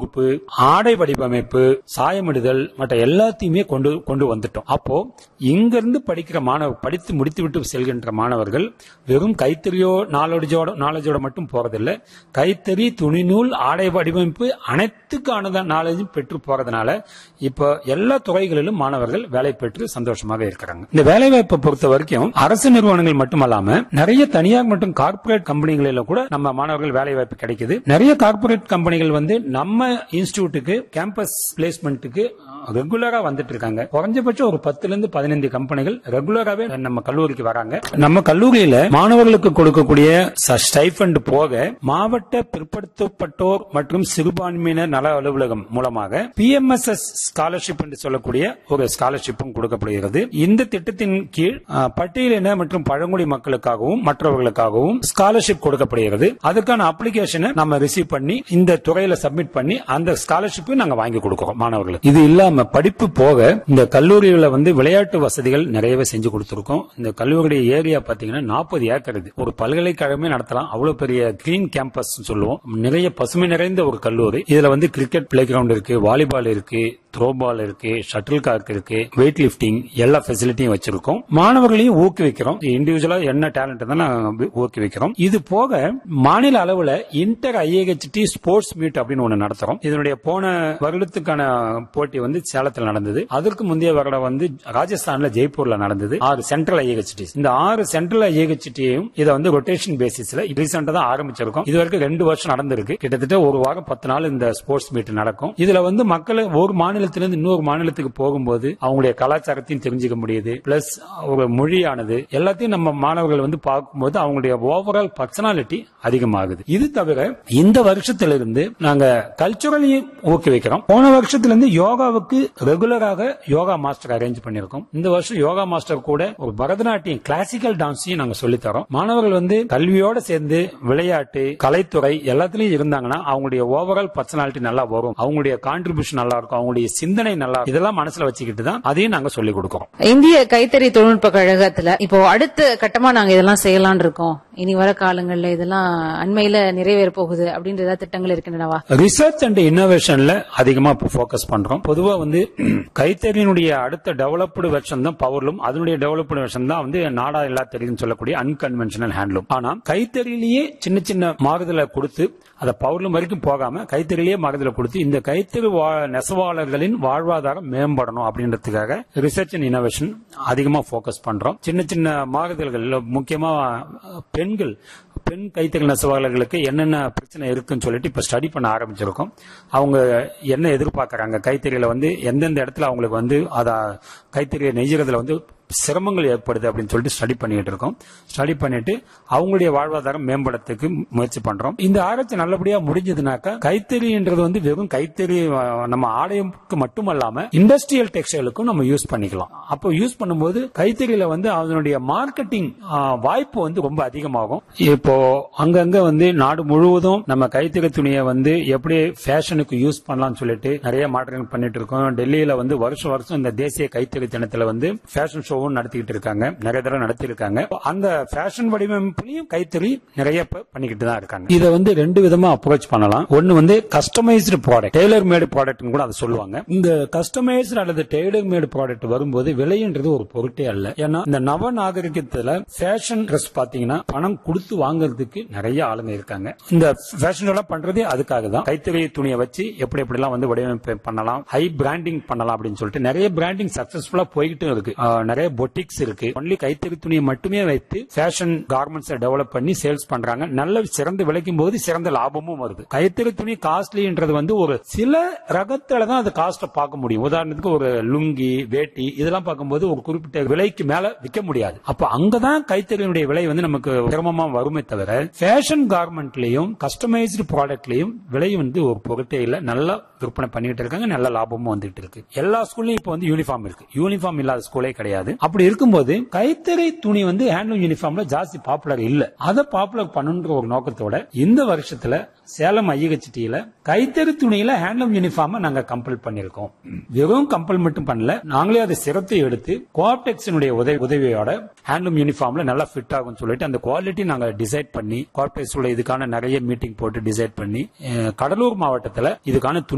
தொகுப்பு ஆடை வடிவமைப்பு சாயமிடுதல் மற்ற எல்லாத்தையுமே கொண்டு கொண்டு வந்துட்டோம் அப்போ இங்கிருந்து படிக்கிற மாணவ படித்து முடித்துவிட்டு செல்கின்ற மாணவர்கள் வெறும் கைத்தறியோ நாலேஜோட நாலேஜோட மட்டும் போறதில்ல கைத்தறி துணிநூல் ஆடை வடிவமைப்பு அனைத்துக்கான நாலேஜும் பெற்று போறதுனால இப்போ எல்லா துறைகளிலும் மாணவர்கள் வேலை பெற்று சந்தோஷமாக இருக்கிறாங்க இந்த வேலை வாய்ப்பை பொறுத்த வரைக்கும் அரசு நிறுவனங்கள் மட்டுமல்லாம நிறைய தனியார் மற்றும் கார்ப்பரேட் கம்பெனிகளில கூட நம்ம மாணவர்கள் வேலை வாய்ப்பு கிடைக்குது நிறைய கார்ப்பரேட் கம்பெனிகள் வந்து நம்ம இன்ஸ்டிடியூட்டுக்கு கேம்பஸ் பிளேஸ்மெண்ட்டுக்கு ரெகுலரா வந்துட்டு இருக்காங்க குறைஞ்சபட்சம் ஒரு பத்துல இருந்து பதினைந்து கம்பெனிகள் ரெகுலராகவே நம்ம கல்லூரிக்கு வராங்க நம்ம கல்லூரியில மாணவர்களுக்கு கொடுக்கக்கூடிய ஸ்டைஃபண்ட் போக மாவட்ட பிற்படுத்தப்பட்டோர் மற்றும் சிறுபான்மையினர் நல அலுவலகம் மூலமாக பிஎம்எஸ்எஸ் ஸ்காலர்ஷிப் என்று சொல்லக்கூடிய ஒரு ஸ்காலர்ஷிப்பும் கொடுக்கப்படுகிறது இந்த திட்டத்தின் கீழ் அஹ், பட்டியலின மற்றும் பழங்குடி மக்களுக்காகவும் மற்றவர்களுக்காகவும் ஸ்காலர்ஷிப் கொடுக்கப்படுகிறது அதுக்கான அப்ளிகேஷனை நம்ம ரிசீவ் பண்ணி இந்த துறையில சப்மிட் பண்ணி அந்த ஸ்காலர்ஷிப்பை நாங்க வாங்கி கொடுக்கிறோம் மாணவர்களுக்கு இது இல்லாம படிப்பு போக இந்த கல்லூரியில வந்து விளையாட்டு வசதிகள் நிறையவே செஞ்சு கொடுத்திருக்கோம் இந்த கல்லூரியுடைய ஏரியா பாத்தீங்கன்னா நாற்பது ஏக்கர் இது ஒரு பல்கலைக்கழகமே நடத்தலாம் அவ்வளவு பெரிய கிரீன் கேம்பஸ் சொல்லுவோம் நிறைய பசுமை நிறைந்த ஒரு கல்லூரி இதுல வந்து கிரிக்கெட் பிளே கிரவுண்ட் இருக்கு வாலிபால் இருக்கு த்ரோ பால் இருக்கு ஷட்டில் கார்க் இருக்கு வெயிட் லிஃப்டிங் எல்லா ஃபெசிலிட்டியும் வச்சிருக்கோம் மாணவர்களையும் ஊக்குவிக்கிறோம் இண்டிவிஜுவலா என்ன டேலண்ட் தான் ஊக்குவிக்கிறோம் இது போக மாநில அளவுல இன்டர் ஐஏஹெச்டி ஸ்போர்ட்ஸ் மீட் அப்படின்னு ஒண்ணு நடத்துறோம் இதனுடைய போன வருடத்துக்கான போட்டி வந்து சேலத்தில் நடந்தது அதற்கு முந்தைய வருடம் வந்து ராஜஸ்தான்ல ஜெய்ப்பூர்ல நடந்தது ஆறு சென்ட்ரல் ஐஏஹெச்டி இந்த ஆறு சென்ட்ரல் ஐஏஹெச்டியும் இதை வந்து ரொட்டேஷன் பேசிஸ்ல ரீசெண்டா தான் ஆரம்பிச்சிருக்கோம் இது வரைக்கும் ரெண்டு வருஷம் நடந்திருக்கு கிட்டத்தட்ட ஒரு வாரம் பத்து நாள் இந்த ஸ்போர்ட்ஸ் மீட் நடக்கும் இதுல வந்து மக்கள் ஒரு மாநிலத்திலிருந்து இன்னொரு மாநிலத்துக்கு போகும்போது அவங்களுடைய கலாச்சாரத்தையும் தெரிஞ்சுக்க முடியுது பிளஸ் ஒரு மொழியானது எல்லாத்தையும் நம்ம மாணவர்கள் வந்து பார்க்கும்போது அவங்களுடைய ஓவரால் பர்சனாலிட்டி அதிகமாகுது இது தவிர இந்த வருஷத்திலிருந்து நாங்க கல்ச்சுரலையும் ஊக்குவிக்கிறோம் போன வருஷத்திலிருந்து யோகாவுக்கு ரெகுலராக யோகா மாஸ்டர் அரேஞ்ச் பண்ணிருக்கோம் இந்த வருஷம் யோகா மாஸ்டர் கூட ஒரு பரதநாட்டியம் கிளாசிக்கல் டான்ஸையும் நாங்க சொல்லித் தரோம் மாணவர்கள் வந்து கல்வியோட சேர்ந்து விளையாட்டு கலைத்துறை எல்லாத்துலயும் இருந்தாங்கன்னா அவங்களுடைய ஓவரால் பர்சனாலிட்டி நல்லா வரும் அவங்களுடைய கான்ட்ரிபியூஷன் நல்லா இருக்கும் அவங்களுடைய சிந்தனை நல்லா இருக்கும். இதெல்லாம் மனசுல வச்சுக்கிட்டு தான் அதையும் நாங்க சொல்லிக் கொடுக்கிறோம் இந்திய கைத்தறி தொழில்நுட்ப கழகத்துல இப்போ அடுத்த கட்டமா நாங்க இதெல்லாம் செய்யலாம்னு இருக்கோம் இனி வர காலங்கள்ல இதெல்லாம் அண்மையில நிறைவேற போகுது அப்படின்ற ஏதாவது திட்டங்கள் இருக்கின்றனவா ரிசர்ச் அண்ட் இன்னோவேஷன்ல அதிகமா போக்கஸ் பண்றோம் பொதுவா வந்து கைத்தறியினுடைய அடுத்த டெவலப்டு வெர்ஷன் தான் பவர்லூம் அதனுடைய டெவலப்டு வெர்ஷன் தான் வந்து நாடா எல்லா தெரியும் சொல்லக்கூடிய அன்கன்வென்ஷனல் ஹேண்ட்லூம் ஆனா கைத்தறியிலேயே சின்ன சின்ன மாறுதலை கொடுத்து அதை பவர்லூம் வரைக்கும் போகாம கைத்தறியிலேயே மாறுதலை கொடுத்து இந்த கைத்தறி வா- நெசவாளர்களின் வாழ்வாதாரம் மேம்படணும் அப்படின்றதுக்காக ரிசர்ச் அண்ட் இன்னோவேஷன் அதிகமா போக்கஸ் பண்றோம் சின்ன சின்ன மாறுதல்கள் முக்கியமா பெண்கள் பெண் கைத்தறி நெசவாளர்களுக்கு என்னென்ன பிரச்சனை இருக்குன்னு சொல்லிட்டு இப்ப ஸ்டடி பண்ண ஆரம்பிச்சிருக்கோம் அவங்க என்ன எதிர்பார்க்கறாங்க கைத்தறியில வந்து எந்தெந்த இடத்துல அவங்களுக்கு வந்து அத கைத்தறியை நெய்யறதுல வந்து சிரமங்கள் ஏற்படுது அப்படின்னு சொல்லிட்டு ஸ்டடி பண்ணிட்டு இருக்கோம் ஸ்டடி பண்ணிட்டு அவங்களுடைய வாழ்வாதாரம் மேம்படுறதுக்கு முயற்சி பண்றோம் இந்த ஆராய்ச்சி நல்லபடியா முடிஞ்சதுனாக்கா கைத்தறின்றது வந்து வெறும் கைத்தறி அஹ், நம்ம ஆலயம்க்கு மட்டுமல்லாம இண்டஸ்ட்ரியல் டெக்ஸ்டைலுக்கும் நம்ம யூஸ் பண்ணிக்கலாம் அப்போ யூஸ் பண்ணும்போது கைத்தறியில வந்து அதனுடைய மார்க்கெட்டிங் வாய்ப்பு வந்து ரொம்ப அதிகமாகும் இப்போ அங்கங்க வந்து நாடு முழுவதும் நம்ம கைத்தறி துணியை வந்து எப்படி ஃபேஷனுக்கு யூஸ் பண்ணலாம்னு சொல்லிட்டு நிறைய மாற்றங்கள் பண்ணிட்டு இருக்கோம் டெல்லியில வந்து வருஷம் வருஷம் இந்த தேசிய கைத்தறி தினத்துல வந்து ஃபேஷன் ஷோவும் நடத்திக்கிட்டு இருக்காங்க நிறைய தடவை நடத்தி இருக்காங்க அந்த ஃபேஷன் வடிவமைப்புலயும் கைத்தறி நிறைய இப்ப பண்ணிக்கிட்டு தான் இருக்காங்க இதை வந்து ரெண்டு விதமா அப்ரோச் பண்ணலாம் ஒன்னு வந்து customised product tailor made product கூட அதை சொல்லுவாங்க இந்த கஸ்டமைஸ்டு அல்லது டெய்லர் மேடு ப்ராடக்ட் வரும்போது விலைன்றது ஒரு பொருட்டே அல்ல ஏன்னா இந்த நவ நாகரிகத்துல ஃபேஷன் ட்ரெஸ் பாத்தீங்கன்னா பணம் கொடுத்து வாங்குறதுக்கு நிறைய ஆளுங்க இருக்காங்க இந்த ஃபேஷன் எல்லாம் பண்றதே அதுக்காக தான் கைத்தறி துணியை வச்சு எப்படி எப்படி எல்லாம் வந்து வடிவமைப்பு பண்ணலாம் ஹை பிராண்டிங் பண்ணலாம் அப்படின்னு சொல்லிட்டு நிறைய பிராண்டிங் சக்சஸ்ஃபுல்லா போய்கிட்டு இருக்கு ஆஹ் நிறைய பொட்டிக்ஸ் இருக்கு ஒன்லி கைத்தறி துணியை மட்டுமே வைத்து ஃபேஷன் கார்மெண்ட்ஸ் டெவலப் பண்ணி சேல்ஸ் பண்றாங்க நல்ல சிறந்து விளைக்கும் போது சிறந்த லாபமும் வருது கைத்தறி துணி காஸ்ட்லின்றது வந்து ஒரு சில ரகத்துல தான் அது காஸ்ட பார்க்க முடியும் உதாரணத்துக்கு ஒரு லுங்கி வேட்டி இதெல்லாம் பார்க்கும்போது ஒரு குறிப்பிட்ட விலைக்கு மேல விற்க முடியாது அப்ப அங்கதான் கைத்தறியினுடைய விலை வந்து நமக்கு சிரமமா வருமே தவிர ஃபேஷன் கார்மெண்ட்லயும் கஸ்டமைஸ்டு ப்ராடக்ட்லயும் விலை வந்து ஒரு பொருட்டே இல்ல நல்லா விற்பனை பண்ணிட்டு இருக்காங்க நல்ல லாபமும் வந்துட்டு இருக்கு எல்லா ஸ்கூல்லயும் இப்போ வந்து யூனிஃபார்ம் இருக்கு யூனிஃபார்ம் இல்லாத ஸ்கூலே கிடையாது அப்படி இருக்கும்போது கைத்தறி துணி வந்து ஹேண்ட்லூம் யூனிஃபார்ம்ல ஜாஸ்தி பாப்புலர் இல்ல அதை பாப்புலர் பண்ணுன்ற ஒரு நோக்கத்தோட இந்த வருஷத்துல சேலம் ஐயகச்சிட்டியில கைத்தறி துணியில ஹேண்ட்லூம் யூனிஃபார்ம் நாங்க கம்பல் பண்ணிருக்கோம் வெறும் கம்பல் மட்டும் பண்ணல நாங்களே அதை சிரத்தை எடுத்து கோஆப்டெக்ஸினுடைய உதவி உதவியோட ஹேண்ட்லூம் யூனிஃபார்ம்ல நல்லா ஃபிட் ஆகும் சொல்லிட்டு அந்த குவாலிட்டி நாங்க டிசைட் பண்ணி கோஆப்டெக்ஸ் இதுக்கான நிறைய மீட்டிங் போட்டு டிசைட் பண்ணி அஹ், கடலூர் மாவட்டத்துல இதுக்கான துணி